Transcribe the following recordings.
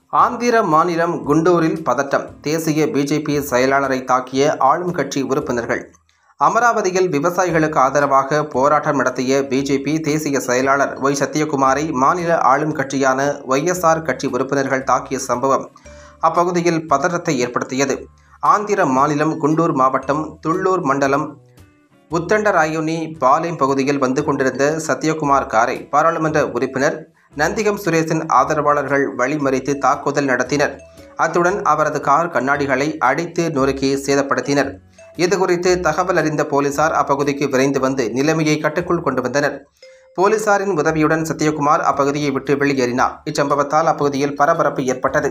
ஆந்திர மாநிலம் குண்டூரில் பதட்டம் தேசிய பிஜேபி செயலாளரை தாக்கிய ஆளும் கட்சி உறுப்பினர்கள் அமராவதியில் விவசாயிகளுக்கு ஆதரவாக போராட்டம் நடத்திய பிஜேபி தேசிய செயலாளர் ஒய் சத்யகுமாரை மாநில ஆளும் கட்சியான ஒய்எஸ்ஆர் கட்சி உறுப்பினர்கள் தாக்கிய சம்பவம் அப்பகுதியில் பதற்றத்தை ஏற்படுத்தியது ஆந்திர மாநிலம் குண்டூர் மாவட்டம் துள்ளூர் மண்டலம் உத்தண்டராயுனி பாளையம் பகுதியில் வந்து கொண்டிருந்த சத்யகுமார் காரை பாராளுமன்ற உறுப்பினர் நந்திகம் சுரேஷின் ஆதரவாளர்கள் வழிமறித்து தாக்குதல் நடத்தினர் அத்துடன் அவரது கார் கண்ணாடிகளை அடித்து நொறுக்கி சேதப்படுத்தினர் இதுகுறித்து தகவல் அறிந்த போலீசார் அப்பகுதிக்கு விரைந்து வந்து நிலைமையை கட்டுக்குள் கொண்டு வந்தனர் போலீசாரின் உதவியுடன் சத்யகுமார் அப்பகுதியை விட்டு வெளியேறினார் இச்சம்பவத்தால் அப்பகுதியில் பரபரப்பு ஏற்பட்டது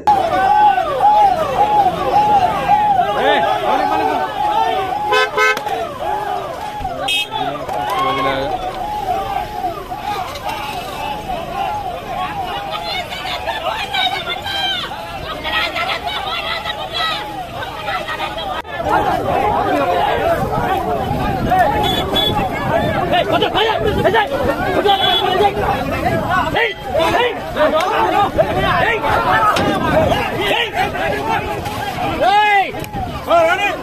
Hey!